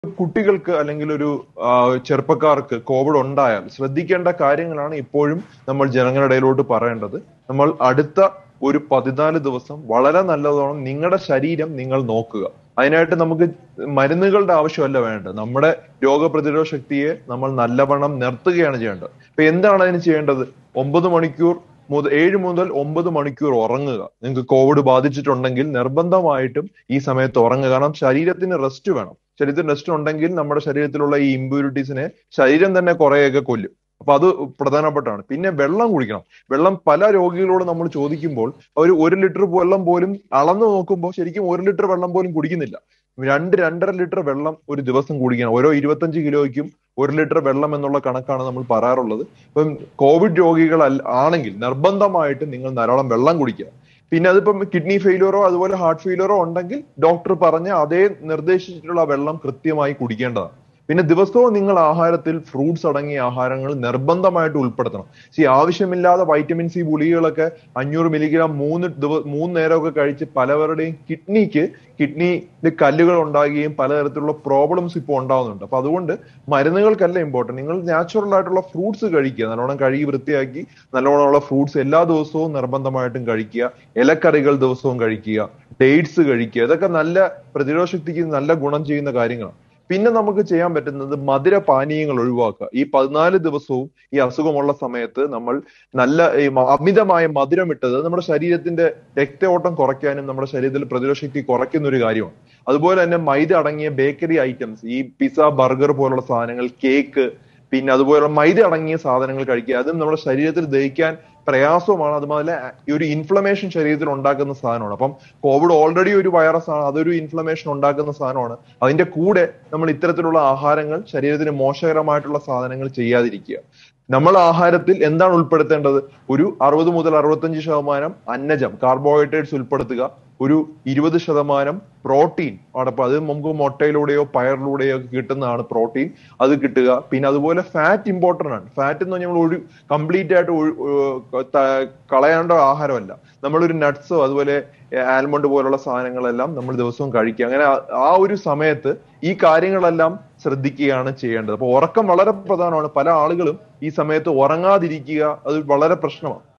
കുട്ടികൾക്ക് അല്ലെങ്കിൽ ഒരു ആ, ചെറുപ്പക്കാർക്ക് കോവിഡ് ഉണ്ടായാൽ ശ്രദ്ധിക്കേണ്ട കാര്യങ്ങളാണ് ഇപ്പോഴും നമ്മൾ ജനങ്ങളുടെ ഇടയിലോട്ട് പറയേണ്ടത് നമ്മൾ അടുത്ത ഒരു പതിനാല് ദിവസം വളരെ നല്ലതോണം നിങ്ങളുടെ ശരീരം നിങ്ങൾ നോക്കുക അതിനായിട്ട് നമുക്ക് മരുന്നുകളുടെ ആവശ്യമല്ല വേണ്ടത് നമ്മുടെ രോഗപ്രതിരോധ ശക്തിയെ നമ്മൾ നല്ലവണ്ണം നിർത്തുകയാണ് ചെയ്യേണ്ടത് അപ്പൊ എന്താണ് അതിന് ചെയ്യേണ്ടത് ഒമ്പത് മണിക്കൂർ മുതൽ ഏഴ് മുതൽ ഒമ്പത് മണിക്കൂർ ഉറങ്ങുക നിങ്ങൾക്ക് കോവിഡ് ബാധിച്ചിട്ടുണ്ടെങ്കിൽ നിർബന്ധമായിട്ടും ഈ സമയത്ത് ഉറങ്ങുക കാരണം ശരീരത്തിന് റെസ്റ്റ് വേണം ശരീരത്തിന് റെസ്റ്റ് ഉണ്ടെങ്കിൽ നമ്മുടെ ശരീരത്തിലുള്ള ഈ ഇമ്പ്യൂരിറ്റീസിനെ ശരീരം തന്നെ കുറെയൊക്കെ കൊല്ലും അപ്പൊ അത് പ്രധാനപ്പെട്ടാണ് പിന്നെ വെള്ളം കുടിക്കണം വെള്ളം പല രോഗികളോട് നമ്മൾ ചോദിക്കുമ്പോൾ അവർ ഒരു ലിറ്റർ വെള്ളം പോലും അളന്നു നോക്കുമ്പോൾ ശരിക്കും ഒരു ലിറ്റർ വെള്ളം പോലും കുടിക്കുന്നില്ല രണ്ട് രണ്ടര ലിറ്റർ വെള്ളം ഒരു ദിവസം കുടിക്കണം ഓരോ ഇരുപത്തഞ്ച് കിലോയ്ക്കും ഒരു ലിറ്റർ വെള്ളം എന്നുള്ള കണക്കാണ് നമ്മൾ പറയാറുള്ളത് ഇപ്പം കോവിഡ് രോഗികൾ അല്ല- ആണെങ്കിൽ നിർബന്ധമായിട്ട് നിങ്ങൾ ധാരാളം വെള്ളം കുടിക്കുക പിന്നെ അതിപ്പം കിഡ്നി ഫെയിലിയറോ അതുപോലെ ഹാർട്ട് ഫെയിലിയറോ ഉണ്ടെങ്കിൽ ഡോക്ടർ പറഞ്ഞ അതേ നിർദ്ദേശിച്ചിട്ടുള്ള വെള്ളം കൃത്യമായി കുടിക്കേണ്ടതാണ് പിന്നെ ദിവസവും നിങ്ങൾ ആഹാരത്തിൽ ഫ്രൂട്ട്സ് അടങ്ങിയ ആഹാരങ്ങൾ നിർബന്ധമായിട്ട് ഉൾപ്പെടുത്തണം സി ആവശ്യമില്ലാതെ വൈറ്റമിൻ സി ഗുളികകളൊക്കെ അഞ്ഞൂറ് മില്ലിഗ്രാം മൂന്ന് ദിവ മൂന്ന് നേരമൊക്കെ കഴിച്ച് പലവരുടെയും കിഡ്നിക്ക് കിഡ്നിയിൽ കല്ലുകൾ ഉണ്ടാകുകയും പലതരത്തിലുള്ള പ്രോബ്ലംസ് ഇപ്പോൾ ഉണ്ടാവുന്നുണ്ട് അപ്പൊ അതുകൊണ്ട് മരുന്നുകൾക്കല്ല ഇമ്പോർട്ടന്റ് നിങ്ങൾ നാച്ചുറൽ ആയിട്ടുള്ള ഫ്രൂട്ട്സ് കഴിക്കുക നല്ലോണം കഴുകി വൃത്തിയാക്കി നല്ലോണമുള്ള ഫ്രൂട്ട്സ് എല്ലാ ദിവസവും നിർബന്ധമായിട്ടും കഴിക്കുക ഇലക്കറികൾ ദിവസവും കഴിക്കുക ഡേറ്റ്സ് കഴിക്കുക ഇതൊക്കെ നല്ല പ്രതിരോധ ശക്തിക്ക് നല്ല ഗുണം ചെയ്യുന്ന കാര്യങ്ങളാണ് പിന്നെ നമുക്ക് ചെയ്യാൻ പറ്റുന്നത് മധുര പാനീയങ്ങൾ ഒഴിവാക്കുക ഈ പതിനാല് ദിവസവും ഈ അസുഖമുള്ള സമയത്ത് നമ്മൾ നല്ല ഈ മ- അമിതമായ മധുരമിട്ടത് നമ്മുടെ ശരീരത്തിന്റെ രക്തയോട്ടം കുറയ്ക്കാനും നമ്മുടെ ശരീരത്തിൽ പ്രതിരോധ ശക്തി കുറയ്ക്കുന്ന ഒരു കാര്യമാണ് അതുപോലെ തന്നെ മൈദ അടങ്ങിയ ബേക്കറി ഐറ്റംസ് ഈ പിസ്സ ബർഗർ പോലുള്ള സാധനങ്ങൾ കേക്ക് പിന്നെ അതുപോലെ മൈദ അടങ്ങിയ സാധനങ്ങൾ കഴിക്കുക അതും നമ്മുടെ ശരീരത്തിൽ ദഹിക്കാൻ പ്രയാസവുമാണ് അതുപോലെ ഈ ഒരു ഇൻഫ്ലമേഷൻ ശരീരത്തിൽ ഉണ്ടാക്കുന്ന സാധനമാണ് അപ്പം കോവിഡ് ഓൾറെഡി ഒരു വൈറസ് ആണ് അതൊരു ഇൻഫ്ലമേഷൻ ഉണ്ടാക്കുന്ന സാധനമാണ് അതിന്റെ കൂടെ നമ്മൾ ഇത്തരത്തിലുള്ള ആഹാരങ്ങൾ ശരീരത്തിന് മോശകരമായിട്ടുള്ള സാധനങ്ങൾ ചെയ്യാതിരിക്കുക നമ്മൾ ആഹാരത്തിൽ എന്താണ് ഉൾപ്പെടുത്തേണ്ടത് ഒരു അറുപത് മുതൽ അറുപത്തഞ്ച് ശതമാനം അന്നജം കാർബോഹൈഡ്രേറ്റ്സ് ഉൾപ്പെടുത്തുക ഒരു ഇരുപത് ശതമാനം പ്രോട്ടീൻ അടപ്പം അത് നമുക്ക് മുട്ടയിലൂടെയോ പയറിലൂടെയോ ഒക്കെ കിട്ടുന്നതാണ് പ്രോട്ടീൻ അത് കിട്ടുക പിന്നെ അതുപോലെ ഫാറ്റ് ഇമ്പോർട്ടന്റ് ആണ് ഫാറ്റ് എന്ന് പറഞ്ഞാൽ നമ്മൾ ഒരു കംപ്ലീറ്റ് ആയിട്ട് ഒഴി- ഏർ ത- കളയേണ്ട ആഹാരമല്ല നമ്മളൊരു നട്ട്സോ അതുപോലെ ആൽമണ്ട് പോലുള്ള സാധനങ്ങളെല്ലാം നമ്മൾ ദിവസവും കഴിക്കുക അങ്ങനെ ആ- ആ ഒരു സമയത്ത് ഈ കാര്യങ്ങളെല്ലാം ശ്രദ്ധിക്കുകയാണ് ചെയ്യേണ്ടത് അപ്പൊ ഉറക്കം വളരെ പ്രധാനമാണ് പല ആളുകളും ഈ സമയത്ത് ഉറങ്ങാതിരിക്കുക അത് വളരെ പ്രശ്നമാണ്